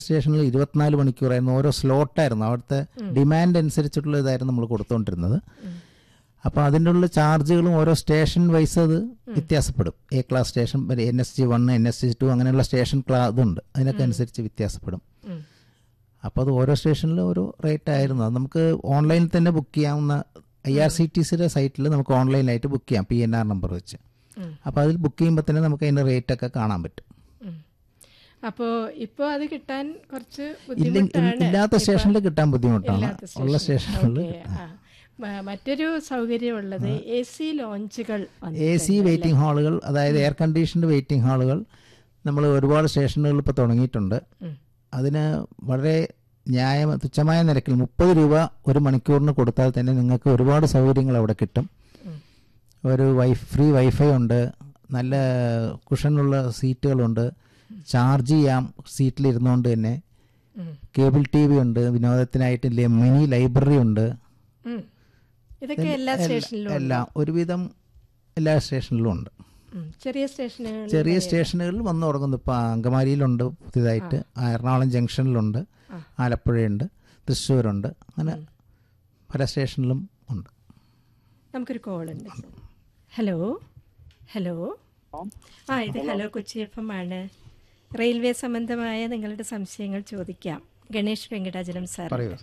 സ്റ്റേഷനിൽ ഇരുപത്തിനാല് മണിക്കൂറായിരുന്നു ഓരോ സ്ലോട്ടായിരുന്നു അവിടുത്തെ ഡിമാൻഡ് അനുസരിച്ചിട്ടുള്ള ഇതായിരുന്നു നമ്മൾ കൊടുത്തുകൊണ്ടിരുന്നത് അപ്പോൾ അതിൻ്റെ ഉള്ള ചാർജുകളും ഓരോ സ്റ്റേഷൻ വൈസ് അത് വ്യത്യാസപ്പെടും A class station N S G one N S G two അങ്ങനെയുള്ള സ്റ്റേഷൻ ക്ലാ ഇതുണ്ട് അതിനൊക്കെ അനുസരിച്ച് വ്യത്യാസപ്പെടും ഉം. അപ്പോൾ അത് ഓരോ സ്റ്റേഷനിലും ഒരു റേറ്റ് ആയിരുന്നു അത് നമുക്ക് ഓൺലൈനിൽ തന്നെ ബുക്ക് ചെയ്യാവുന്ന ഐ ആർ സി ടി സിയുടെ സൈറ്റിൽ നമുക്ക് ഓൺലൈനായിട്ട് ബുക്ക് ചെയ്യാം പി എൻ ആർ നമ്പർ വെച്ച് ഉം. അപ്പോൾ അതിൽ ബുക്ക് ചെയ്യുമ്പോൾ തന്നെ നമുക്ക് അതിൻ്റെ റേറ്റ് ഒക്കെ കാണാൻ പറ്റും ഉം. അപ്പോ ഇപ്പോ അത് കിട്ടാൻ കുറച്ച് ഇല്ല ബുദ്ധിമുട്ടാണ് ഇല്ലാത്ത സ്റ്റേഷനിൽ കിട്ടാൻ ബുദ്ധിമുട്ടാണ് ഇല്ലാത്ത ഉള്ള സ്റ്റേഷൻ. സ്റ്റേഷനിൽ ഓക്കേ, ആ. മ- മറ്റൊരു സൗകര്യമുള്ളത് എ സി ലോഞ്ചുകൾ എ സി വെയിറ്റിംഗ് ഹാളുകൾ അതായത് എയർ കണ്ടീഷൻഡ് വെയിറ്റിംഗ് ഹാളുകൾ നമ്മൾ ഒരുപാട് സ്റ്റേഷനുകൾ ഇപ്പോൾ തുടങ്ങിയിട്ടുണ്ട് ഉം. അതിന് വളരെ ന്യായ തുച്ഛമായ നിരക്കിൽ മുപ്പത് രൂപ ഒരു മണിക്കൂറിന് കൊടുത്താൽ തന്നെ നിങ്ങൾക്ക് ഒരുപാട് സൗകര്യങ്ങൾ അവിടെ കിട്ടും ഉം. ഒരു വൈ ഫ്രീ വൈഫൈ ഉണ്ട് നല്ല കുഷനുള്ള സീറ്റുകളുണ്ട് ചാർജ് ചെയ്യാം സീറ്റിലിരുന്നുകൊണ്ട് തന്നെ ഉം. കേബിൾ ടി വി ഉണ്ട് വിനോദത്തിനായിട്ട് ലെ- മിനി ലൈബ്രറി ഉണ്ട് ഉം. ഇതൊക്കെ എല്ലാ സ്റ്റേഷനിലും ഉണ്ട്. എല്ലാം ഒരുവിധം എല്ലാ സ്റ്റേഷനിലും ഉണ്ട് ഉം. ചെറിയ സ്റ്റേഷനുകൾ ചെറിയ സ്റ്റേഷനുകളിൽ വന്നു തുടങ്ങുന്നു ഇപ്പോൾ അങ്കമാലിയിലുണ്ട് പുതിയതായിട്ട് ആ, എറണാകുളം ജംഗ്ഷനിലുണ്ട് ആ. ആലപ്പുഴയുണ്ട് തൃശ്ശൂരുണ്ട് അങ്ങനെ പല സ്റ്റേഷനിലും ഉണ്ട് നമുക്കൊരു കോൾ ഉണ്ട് ഹലോ ഹലോ ആ ഇത് ഹലോ കൊച്ചി എഫ് എം ആണ് റെയിൽവേ സംബന്ധമായ നിങ്ങളുടെ സംശയങ്ങൾ ചോദിക്കാം ഗണേഷ് വെങ്കടാചലം സാർ പറയൂ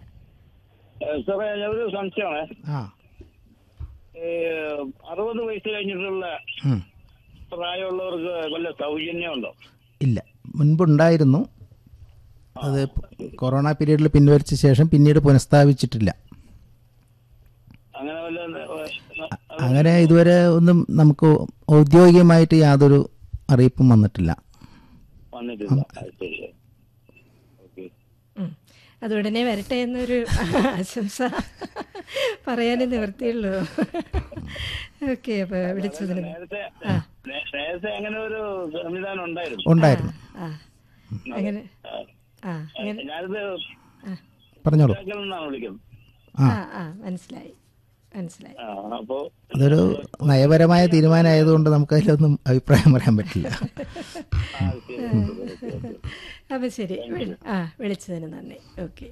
ഏഹ് സാറേ ഒരു സംശയമാണ് ആ ഏഹ് അറുപത് വയസ്സ് കഴിഞ്ഞിട്ടുള്ള ഉം. പ്രായമുള്ളവർക്ക് വല്ല സൗജന്യമുണ്ടോ ഇല്ല മുൻപുണ്ടായിരുന്നു അത് കൊറോണ പീരീഡിൽ പിൻവലിച്ച ശേഷം പിന്നീട് പുനഃസ്ഥാപിച്ചിട്ടില്ല അങ്ങനെ വല്ല ഏഹ്, അങ്ങനെ ഇതുവരെ ഒന്നും നമുക്ക് ഔദ്യോഗികമായിട്ട് യാതൊരു അറിയിപ്പും വന്നിട്ടില്ല വന്നിട്ടില്ല അത് ശരി ഓക്കെ ഉം. അത് ഉടനെ വരട്ടെ എന്നൊരു ആശംസ പറയാനേ നിവൃത്തിയുള്ളൂ ഓക്കെ അപ്പോൾ വിളിച്ചതിന് നേരത്തെ നേ- നേരത്തെ അങ്ങനെ ഒരു സംവിധാനം ഉണ്ടായിരുന്നു ഉണ്ടായിരുന്നു ആ അങ്ങനെ ആ അങ്ങനെ ഞാനിത് ആ പറഞ്ഞോളൂ ഇതാക്കൽ നിന്നാണ് വിളിക്കുന്നത് ആ ആ ആ മനസ്സിലായി മനസ്സിലായി ആ അപ്പോ അതൊരു നയപരമായ തീരുമാനമായതുകൊണ്ട് നമുക്ക് അതിലൊന്നും അഭിപ്രായം പറയാൻ പറ്റില്ല ആ, ശരി, ശരി, ശരി, ശരി. അപ്പം ശരി വിളി- ആ വിളിച്ചതിന് നന്ദി ഓക്കെ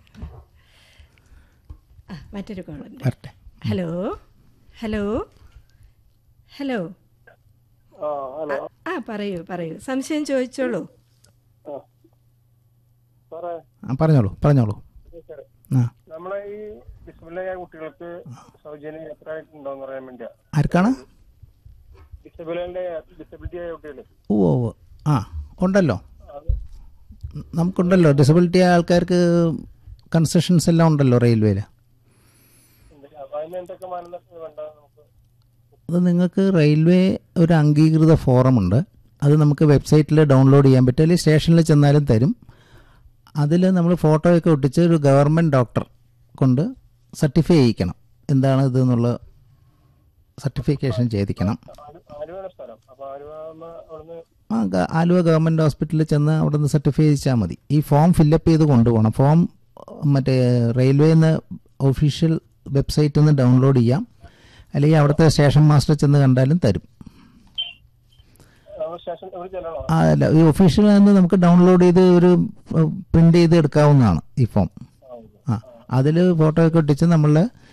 ആ മറ്റൊരു കോളുണ്ട് വരട്ടെ ഹലോ ഹലോ ഹലോ ആ ഹലോ ആ പറയൂ പറയൂ സംശയം ചോദിച്ചോളൂ ആ സാറേ ആ പറഞ്ഞോളൂ പറഞ്ഞോളൂ സാറേ ആ നമ്മളെ ഈ ഡിസബിളായ കുട്ടികൾക്ക് സൗജന്യ യാത്ര ഉണ്ടോന്ന് പറയാൻ വേണ്ടിയാ ആർക്കാണ് ഡിസബിളിന്റെ ഡിസബിലിറ്റി ആയ കുട്ടികൾ ഓ ഓ ആ ഉണ്ടല്ലോ അത് നമുക്കുണ്ടല്ലോ ഡിസബിലിറ്റി ആൾക്കാർക്ക് കൺസെഷൻസ് എല്ലാം ഉണ്ടല്ലോ റെയിൽവേയിൽ ഉണ്ട്. അപ്പൊ അതിന് എന്തൊക്കെ മാനദണ്ഡം വേണ്ട നമുക്ക് അത് നിങ്ങൾക്ക് റെയിൽവേ ഒരു അംഗീകൃത ഫോറമുണ്ട് അത് നമുക്ക് വെബ്സൈറ്റിൽ ഡൗൺലോഡ് ചെയ്യാൻ പറ്റും അല്ലെങ്കിൽ സ്റ്റേഷനിൽ ചെന്നാലും തരും അതിൽ നമ്മൾ ഫോട്ടോയൊക്കെ ഒട്ടിച്ച് ഒരു ഗവൺമെൻറ് ഡോക്ടർ കൊണ്ട് സർട്ടിഫൈ ചെയ്യിക്കണം എന്താണ് ഇത് എന്നുള്ള സർട്ടിഫിക്കേഷൻ ചെയ്തിക്കണം ആലു- ആലുവയാണ് സ്ഥലം അപ്പൊ ആലുവ ആവുമ്പോ അവിടുന്ന് ആ ഗ- ആലുവ ഗവൺമെൻറ് ഹോസ്പിറ്റലിൽ ചെന്ന് അവിടെ നിന്ന് സർട്ടിഫൈ ചെയ്യിച്ചാൽ മതി ഈ ഫോം ഫില്ലപ്പ് ചെയ്ത് കൊണ്ടുപോകണം ഫോം മറ്റേ റെയിൽവേന്ന് ഒഫീഷ്യൽ വെബ്സൈറ്റിൽ നിന്ന് ഡൗൺലോഡ് ചെയ്യാം അല്ലെങ്കിൽ അവിടുത്തെ സ്റ്റേഷൻ മാസ്റ്റർ ചെന്ന് കണ്ടാലും തരും നമ്മൾ സ്റ്റേഷൻ എവിടെ ചെല്ലണോ ആ, അല്ല ഈ ഒഫീഷ്യൽ നിന്ന് നമുക്ക് ഡൗൺലോഡ് ചെയ്ത് ഒരു പ്രിന്റ് ചെയ്ത് എടുക്കാവുന്നതാണ് ഈ ഫോം ആ അതിൽ ഫോട്ടോ ഒക്കെ ഒട്ടിച്ച് നമ്മൾ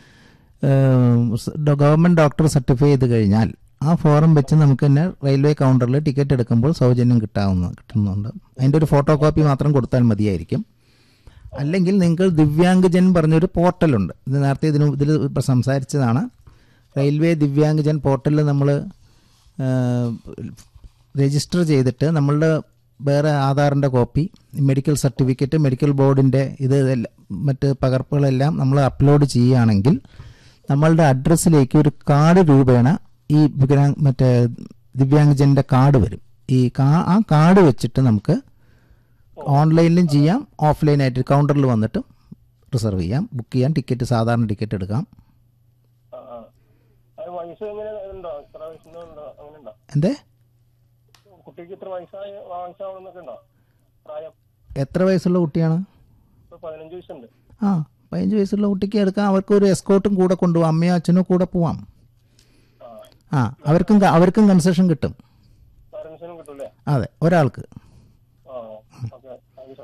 ഗവൺമെൻറ് ഡോക്ടർ സർട്ടിഫൈ ചെയ്ത് കഴിഞ്ഞാൽ ആ ഫോറം വെച്ച് നമുക്ക് തന്നെ റെയിൽവേ കൗണ്ടറിൽ ടിക്കറ്റ് എടുക്കുമ്പോൾ സൗജന്യം കിട്ടാവുന്ന കിട്ടുന്നുണ്ട് അതിൻ്റെ ഒരു ഫോട്ടോ കോപ്പി മാത്രം കൊടുത്താൽ മതിയായിരിക്കും അല്ലെങ്കിൽ നിങ്ങൾക്ക് ദിവ്യാംഗജൻ പറഞ്ഞൊരു പോർട്ടലുണ്ട് ഇത് നേരത്തെ ഇതിന് ഇതിൽ ഇപ്പോൾ സംസാരിച്ചതാണ് റെയിൽവേ ദിവ്യാംഗജൻ പോർട്ടലിൽ നമ്മൾ രജിസ്റ്റർ ചെയ്തിട്ട് നമ്മളുടെ വേറെ ആധാറിൻ്റെ കോപ്പി മെഡിക്കൽ സർട്ടിഫിക്കറ്റ് മെഡിക്കൽ ബോർഡിൻ്റെ ഇത് എല്ലാം- മറ്റ് പകർപ്പുകളെല്ലാം നമ്മൾ അപ്ലോഡ് ചെയ്യുകയാണെങ്കിൽ നമ്മളുടെ അഡ്രസ്സിലേക്ക് ഒരു കാർഡ് രൂപേണ ഈ വികലാംഗ് മറ്റേ ദിവ്യാംഗജൻ്റെ കാർഡ് വരും ഈ കാ ആ കാർഡ് വെച്ചിട്ട് നമുക്ക് ഓൺലൈനിലും ചെയ്യാം ഓഫ്ലൈനായിട്ട് കൗണ്ടറിൽ വന്നിട്ട് റിസർവ് ചെയ്യാം ബുക്ക് ചെയ്യാം ടിക്കറ്റ് സാധാരണ ടിക്കറ്റ് എടുക്കാം ആ ആ അത് വയസ്സ് എങ്ങനെ ഉണ്ടോ ഇത്ര വയസ്സിന് ഉണ്ടോ അങ്ങനെ ഉണ്ടോ എന്തേ കുട്ടിക്ക് ഇത്ര വയസ്സായ വയസ്സാവണമെന്നൊക്കെ ഉണ്ടോ പ്രായം എത്ര വയസ്സുള്ള കുട്ടിയാണ് ഇപ്പൊ പതിനഞ്ച് വയസ്സുണ്ട് ആ പതിനഞ്ച് വയസ്സുള്ള കുട്ടിക്ക് എടുക്കാം അവർക്ക് ഒരു എസ്കോട്ടും കൂടെ കൊണ്ടുപോകാം അമ്മയോ അച്ഛനോ കൂടെ പോവാം ആ ആ അവർക്കും ക- അവർക്കും കൺസെഷൻ കിട്ടും പാരൻസിനും കിട്ടൂലേ അതെ ഒരാൾക്ക്